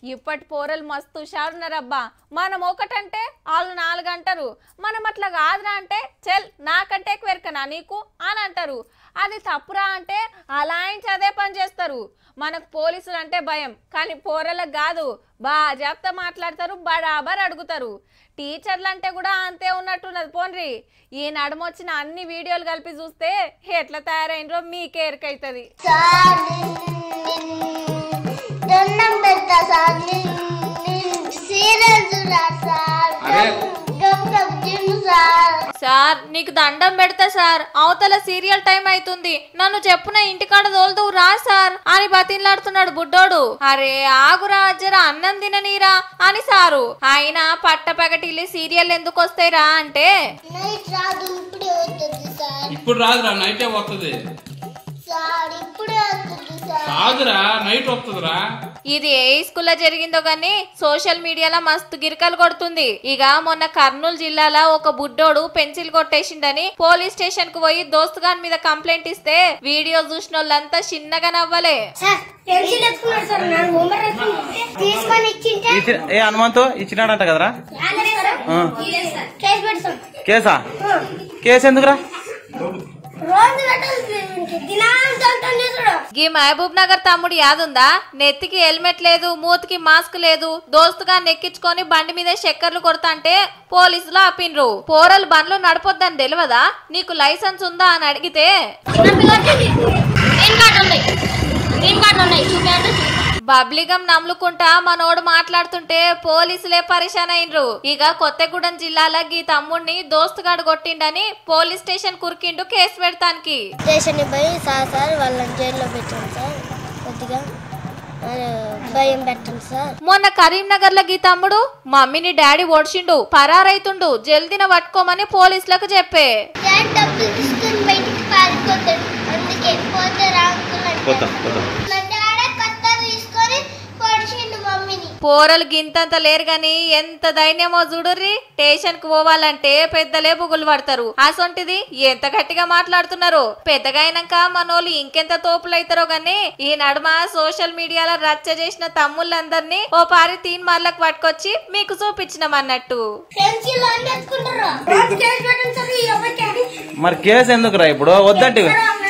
ఇప్పటి పోరలు మస్తు హుషారున్నారబ్బా మనం ఒకటంటే వాళ్ళు నాలుగు అంటారు మనం అట్లా కాదురా అంటే చెల్ నాకంటే ఎక్కువ ఎరకనా నీకు అని అంటారు అది తప్పురా అంటే అలాయించి అదే పని చేస్తారు మనకు పోలీసులు అంటే భయం కానీ పోరలకు కాదు బాజాప్తా మాట్లాడతారు బరాబర్ అడుగుతారు టీచర్లు అంటే కూడా అంతే ఉన్నట్టున్నది పోన్రి ఈ నడుమొచ్చిన అన్ని వీడియోలు కలిపి చూస్తే ఎట్లా తయారైనరో మీకే ఎరకైతుంది సార్ దండం పెడతా సార్ సీరియల్ చూడా సార్ అరే. గమ్ గమ్ తిను సార్ సార్ నీకు దండం పెడతా సార్ అవతల సీరియల్ టైం అవుతుంది నన్ను చెప్పున ఇంటికాడ తోలుతూ రా సార్ అని బతిన్లాడుతున్నాడు బుడ్డోడు అరే ఆగురా జర అన్నం తిననీరా అని సారు ఆయన పట్టపగటిల్లి సీరియల్ ఎందుకు వస్తాయిరా అంటే నైట్ రాదు ఇప్పుడే వస్తుంది సార్ ఇప్పుడు రాదురా నైటే వస్తుంది సార్ ఇప్పుడే వస్తుంది సార్ కాదురా నైట్ వస్తుందిరా ఇది ఏ స్కూల్లో జరిగిందో గానీ సోషల్ మీడియాలో మస్తు గిరికలు కొడుతుంది ఇక మొన్న కర్నూలు జిల్లాలో ఒక బుడ్డోడు పెన్సిల్ కొట్టేసిండని పోలీస్ స్టేషన్ కు పోయి దోస్తుగాన్ మీద కంప్లైంట్ ఇస్తే వీడియో చూసిన వాళ్ళంతా చిన్నగా నవ్వలే సార్ పెన్సిల్ ఎత్తుకున్నాడు సార్ నా హోంవర్క్ తీసుకొని ఇచ్చింటే ఇచ్చి ఏ హనుమంతు ఇచ్చినాడంట కదరా ఆ. కేసు పెడతాం కేసా కేసు ఎందుకురా రోజు పెట్టాలి దినాంతం చూడు గీ మహబూబ్ నగర్ తమ్ముడు యాదుందా నెత్తికి హెల్మెట్ లేదు మూతికి మాస్క్ లేదు దోస్తుగా నెక్కించుకొని బండి మీద చక్కర్లు కొడతాంటే పోలీసులు ఆపిండ్రు పోరలు బండ్లు నడపొద్దని తెలియదా నీకు లైసెన్స్ ఉందా అని అడిగితే బబ్లిగం నమ్ముకుంటా మనోడు మాట్లాడుతుంటే పోలీసులే పరిశాన్ అయినరు ఇక కొత్తగూడెం జిల్లాలో గీ తమ్ముడిని దోస్తుగాడు కొట్టిండని పోలీస్ స్టేషన్ కురికిండు కేసు పెడతానికి స్టేషన్ పోయి సార్ సార్ వాళ్ళని జైల్లో పెట్టాను సార్ కొద్దిగా ఆ, భయం పెట్టండి సార్ మొన్న కరీంనగర్ లో గీ తమ్ముడు మమ్మీని డాడీ ఓడిచిండు పరారైతుండు జల్దిన పట్టుకోమని పోలీసులకు చెప్పే డాడ్ డబ్బులు తీసుకుని బయటికి పారిపోతాడు అందుకే పోతారా అంకుల్ అంటే పోతాం పోతాం మా డాడీ కత్త తీసుకొని పొడిచిండు మమ్మీని పోరలు గింతంత లేరు గాని ఎంత ధైర్యమో చూడుర్రి స్టేషన్ కు పోవాలంటే పెద్దలే బుగులు పడతారు అసొంటిది ఎంత గట్టిగా మాట్లాడుతున్నారు పెద్దగా అయినాక మనోళ్ళు ఇంకెంత తోపులు అవుతారో గాని ఈ నడుమ సోషల్ మీడియాలో రచ్చ చేసిన తమ్ముళ్ళందరినీ ఓ పారి తీన్ మార్లకు పట్టుకొచ్చి మీకు చూపించినాం అన్నట్టు ఫ్రెండ్స్ ఇలా ఎత్తుకుంటారు రోజు కేసు పెట్టండి సార్ ఈ ఎవరికి మరి కేసు ఎందుకురా ఇప్పుడు వద్దంటివి ఎవరు